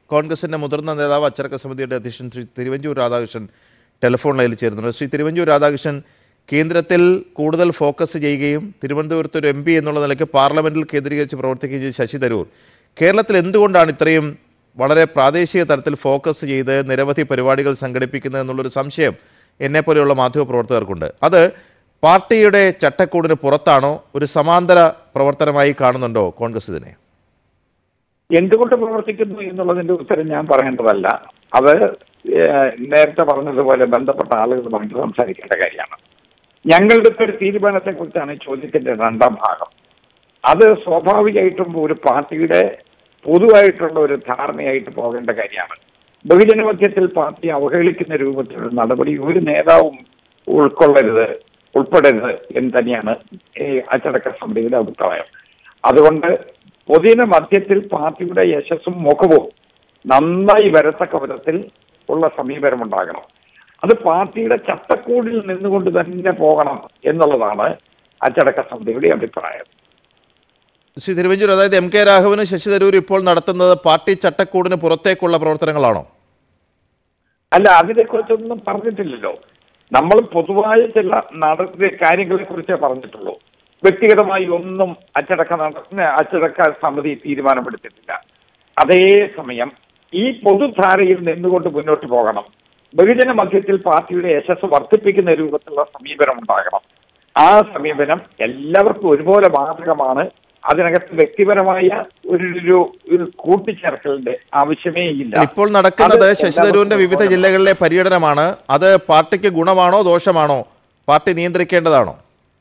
കോൺഗ്രസിന്റെ മുതിർന്ന നേതാവ് അച്ചടക്ക സമിതിയുടെ അധ്യക്ഷൻ ശ്രീ തിരുവഞ്ചൂർ രാധാകൃഷ്ണൻ ടെലിഫോൺ ലൈനിൽ ചേരുന്നുണ്ട് ശ്രീ തിരുവഞ്ചൂർ രാധാകൃഷ്ണൻ കേന്ദ്രത്തിൽ കൂടുതൽ ഫോക്കസ് ചെയ്യുകയും തിരുവനന്തപുരത്ത് ഒരു എം പി എന്നുള്ള നിലയ്ക്ക് പാർലമെന്റിൽ കേന്ദ്രീകരിച്ച് പ്രവർത്തിക്കുകയും ചെയ്ത ശശി തരൂർ കേരളത്തിൽ എന്തുകൊണ്ടാണ് ഇത്രയും വളരെ പ്രാദേശിക തലത്തിൽ ഫോക്കസ് ചെയ്ത് നിരവധി പരിപാടികൾ സംഘടിപ്പിക്കുന്നത് എന്നുള്ളൊരു സംശയം എന്നെപ്പോലെയുള്ള മാധ്യമപ്രവർത്തകർക്കുണ്ട് അത് പാർട്ടിയുടെ ചട്ടക്കൂടിന് പുറത്താണോ ഒരു സമാന്തര പ്രവർത്തനമായി കാണുന്നുണ്ടോ കോൺഗ്രസ് ഇതിനെ എന്തുകൊണ്ട് പ്രവർത്തിക്കുന്നു എന്നുള്ളതിന്റെ ഉത്തരം ഞാൻ പറയേണ്ടതല്ല അത് ഏഹ്, നേരത്തെ പറഞ്ഞതുപോലെ ബന്ധപ്പെട്ട ആളുകളുമായിട്ട് സംസാരിക്കേണ്ട കാര്യമാണ് ഞങ്ങളുടെ ഒരു തീരുമാനത്തെ കുറിച്ചാണ് ഈ ചോദ്യത്തിന്റെ രണ്ടാം ഭാഗം അത് സ്വാഭാവികമായിട്ടും ഒരു പാർട്ടിയുടെ പൊതുവായിട്ടുള്ള ഒരു ധാരണയായിട്ട് പോകേണ്ട കാര്യമാണ് ബഹുജനമധ്യത്തിൽ പാർട്ടി അവഹേളിക്കുന്ന രൂപത്തിലുള്ള നടപടി ഒരു നേതാവും ഉൾക്കൊള്ളരുത് ഉൾപ്പെടരുത് എന്ന് തന്നെയാണ് ഈ അച്ചടക്ക സമിതിയുടെ അഭിപ്രായം അതുകൊണ്ട് പൊതുജന മധ്യത്തിൽ പാർട്ടിയുടെ യശസ്സും മുഖവും നന്നായി വരത്തക്ക വിധത്തിൽ ഉള്ള സമീപനമുണ്ടാകണം അത് പാർട്ടിയുടെ ചട്ടക്കൂടിൽ നിന്നുകൊണ്ട് തന്നെ പോകണം എന്നുള്ളതാണ് അച്ചടക്ക സമിതിയുടെ അഭിപ്രായം ശ്രീ തിരുവഞ്ചൂർ അതായത് എം കെ രാഘവന് ശശി തരൂർ ഇപ്പോൾ നടത്തുന്നത് പാർട്ടി ചട്ടക്കൂടിന് പുറത്തേക്കുള്ള പ്രവർത്തനങ്ങളാണോ അല്ല അതിനെക്കുറിച്ചൊന്നും പറഞ്ഞിട്ടില്ലല്ലോ നമ്മൾ പൊതുവായ ചില നടത്തിയ കാര്യങ്ങളെ കുറിച്ചേ പറഞ്ഞിട്ടുള്ളൂ വ്യക്തിഗതമായി ഒന്നും അച്ചടക്ക നട അച്ചടക്ക സമിതി തീരുമാനമെടുത്തിട്ടില്ല അതേസമയം ഈ പൊതുധാരയിൽ നിന്നുകൊണ്ട് മുന്നോട്ട് പോകണം ബഹുജന മധ്യത്തിൽ പാർട്ടിയുടെ യശസ് വർദ്ധിപ്പിക്കുന്ന രൂപത്തിലുള്ള സമീപനം ഉണ്ടാകണം ആ സമീപനം എല്ലാവർക്കും ഒരുപോലെ ബാധകമാണ് അതിനകത്ത് വ്യക്തിപരമായ ഒരു ഒരു ഒരു കൂട്ടിച്ചേർക്കലിന്റെ ആവശ്യമേ ഇല്ല ഇപ്പോൾ നടക്കുന്നത് അത് ശശി തരൂരിന്റെ വിവിധ എല്ലാവർക്കും ജില്ലകളിലെ പര്യടനമാണ് അത് പാർട്ടിക്ക് ഗുണമാണോ ദോഷമാണോ പാർട്ടി നിയന്ത്രിക്കേണ്ടതാണോ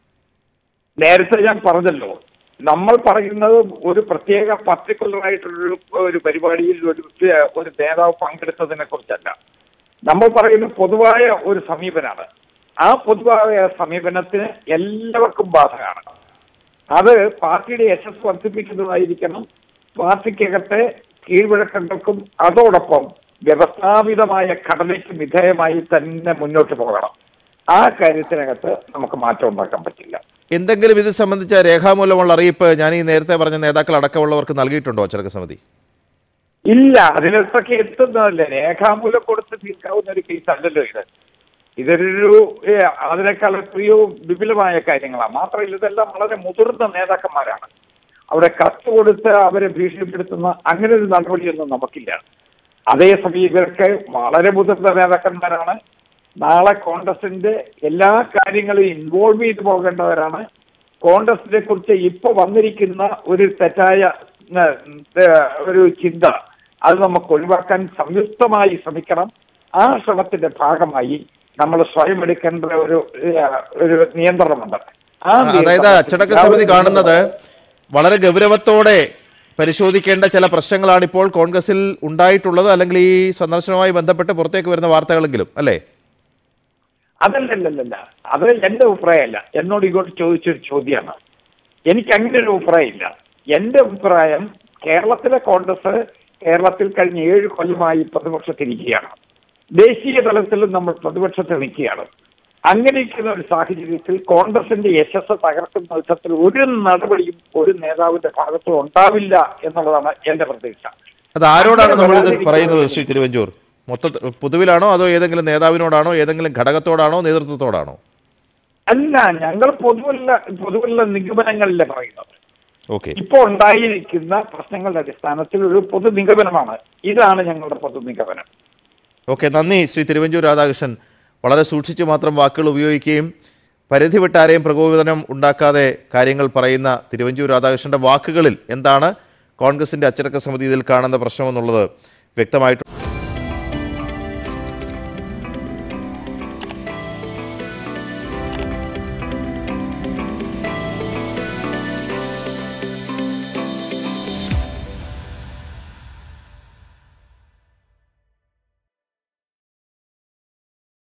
നേരത്തെ ഞാൻ പറഞ്ഞല്ലോ നമ്മൾ പറയുന്നത് ഒരു പ്രത്യേക പർട്ടിക്കുലർ ആയിട്ടുള്ളൊരു ഒരു പരിപാടിയിൽ ഒരു ഒരു നേതാവ് പങ്കെടുത്തതിനെ കുറിച്ചല്ല നമ്മൾ പറയുന്നത് പൊതുവായ ഒരു സമീപനാണ് ആ പൊതുവായ സമീപനത്തിന് എല്ലാവർക്കും ബാധകമാണ് അത് പാർട്ടിയുടെ യശസ് വർദ്ധിപ്പിക്കുന്നതായിരിക്കണം പാർട്ടിക്കകത്തെ കീഴ്വഴക്കങ്ങൾക്കും അതോടൊപ്പം വ്യവസ്ഥാപിതമായ ഘടനയ്ക്ക് വിധേയമായി തന്നെ മുന്നോട്ട് പോകണം ആ കാര്യത്തിനകത്ത് നമുക്ക് മാറ്റം ഉണ്ടാക്കാൻ പറ്റില്ല എന്തെങ്കിലും ഇത് സംബന്ധിച്ച രേഖാമൂലമുള്ള അറിയിപ്പ് ഞാൻ ഈ നേരത്തെ പറഞ്ഞ നേതാക്കൾ അടക്കമുള്ളവർക്ക് നൽകിയിട്ടുണ്ടോ അച്ചടക്ക സമിതി ഇല്ല അതിനൊക്കെ എത്തുന്നതല്ലേ രേഖാമൂലം കൊടുത്ത് തീർക്കാവുന്ന ഒരു കേസ് അല്ലല്ലോ ഇത് ഇതൊരു ഏ, അതിനേക്കാൾ എത്രയോ വിപുലമായ കാര്യങ്ങളാണ് മാത്രമല്ല ഇതെല്ലാം വളരെ മുതിർന്ന നേതാക്കന്മാരാണ് അവിടെ കത്ത് കൊടുത്ത് അവരെ ഭീഷണിപ്പെടുത്തുന്ന അങ്ങനെ ഒരു നടപടിയൊന്നും നമുക്കില്ല അതേസമയം ഇവർക്ക് വളരെ മുതിർന്ന നേതാക്കന്മാരാണ് നാളെ കോൺഗ്രസിന്റെ എല്ലാ കാര്യങ്ങളും ഇൻവോൾവ് ചെയ്ത് പോകേണ്ടവരാണ് കോൺഗ്രസിനെ കുറിച്ച് ഇപ്പൊ വന്നിരിക്കുന്ന ഒരു തെറ്റായ ഉം, ഏഹ്, ഒരു ചിന്ത അത് നമുക്ക് ഒഴിവാക്കാൻ സംയുക്തമായി ശ്രമിക്കണം ആ ശ്രമത്തിന്റെ ഭാഗമായി നമ്മൾ സ്വയം എടുക്കേണ്ട ഒരു ഏഹ്, ഒരു നിയന്ത്രണമുണ്ട് ആ അതായത് നിയന്ത്രണം അച്ചടക്ക സമിതി കാണുന്നത് വളരെ ഗൗരവത്തോടെ പരിശോധിക്കേണ്ട ചില പ്രശ്നങ്ങളാണ് ഇപ്പോൾ കോൺഗ്രസിൽ ഉണ്ടായിട്ടുള്ളത് അല്ലെങ്കിൽ ഈ സന്ദർശനവുമായി ബന്ധപ്പെട്ട് പുറത്തേക്ക് വരുന്ന വാർത്തകളെങ്കിലും അല്ലേ അതല്ലല്ലല്ല അത് എന്റെ അഭിപ്രായമല്ല എന്നോട് ഇങ്ങോട്ട് ചോദിച്ചൊരു ചോദ്യമാണ് എനിക്ക് അങ്ങനെ ഒരു അഭിപ്രായമില്ല എന്റെ അഭിപ്രായം കേരളത്തിലെ കോൺഗ്രസ് കേരളത്തിൽ കഴിഞ്ഞ ഏഴ് കൊല്ലമായി പ്രതിപക്ഷത്തിരിക്കുകയാണ് ദേശീയ തലത്തിലും നമ്മൾ പ്രതിപക്ഷത്തിൽ നിൽക്കുകയാണ് അങ്ങനെ ഇരിക്കുന്ന ഒരു സാഹചര്യത്തിൽ കോൺഗ്രസിന്റെ യശസ് തകർക്കുന്ന വിധത്തിൽ ഒരു നടപടിയും ഒരു നേതാവിന്റെ ഭാഗത്തും ഉണ്ടാവില്ല എന്നുള്ളതാണ് എന്റെ പ്രതീക്ഷ അത് ആരോടാണ് അങ്ങനെ നമ്മൾ ഇത് വരാതിരിക്കാൻ പറയുന്നത് വേണ്ടി- ശ്രീ തിരുവഞ്ചൂർ മൊത്തത്തിൽ പൊതുവിലാണോ അതോ ഏതെങ്കിലും നേതാവിനോടാണോ ഏതെങ്കിലും ഘടകത്തോടാണോ നേതൃത്വത്തോടാണോ അല്ല ഞങ്ങൾ പൊതുവല്ല പൊതുവല്ല നിഗമനങ്ങളിലെ പറയുന്നത് ഓക്കെ ഇപ്പോൾ ഉണ്ടായിരിക്കുന്ന പ്രശ്നങ്ങളുടെ അടിസ്ഥാനത്തിൽ ഒരു പൊതു നിഗമനമാണ് ഇതാണ് ഞങ്ങളുടെ പൊതു നിഗമനം ഓക്കെ നന്ദി ശ്രീ തിരുവഞ്ചൂർ രാധാകൃഷ്ണൻ വളരെ സൂക്ഷിച്ച് മാത്രം വാക്കുകൾ ഉപയോഗിക്കുകയും പരിധി വിട്ടാരെയും പ്രകോപിതനം ഉണ്ടാക്കാതെ കാര്യങ്ങൾ പറയുന്ന തിരുവഞ്ചൂർ രാധാകൃഷ്ണന്റെ വാക്കുകളിൽ എന്താണ് കോൺഗ്രസിന്റെ അച്ചടക്ക സമിതി ഇതിൽ കാണുന്ന പ്രശ്നമെന്നുള്ളത് വ്യക്തമായിട്ട്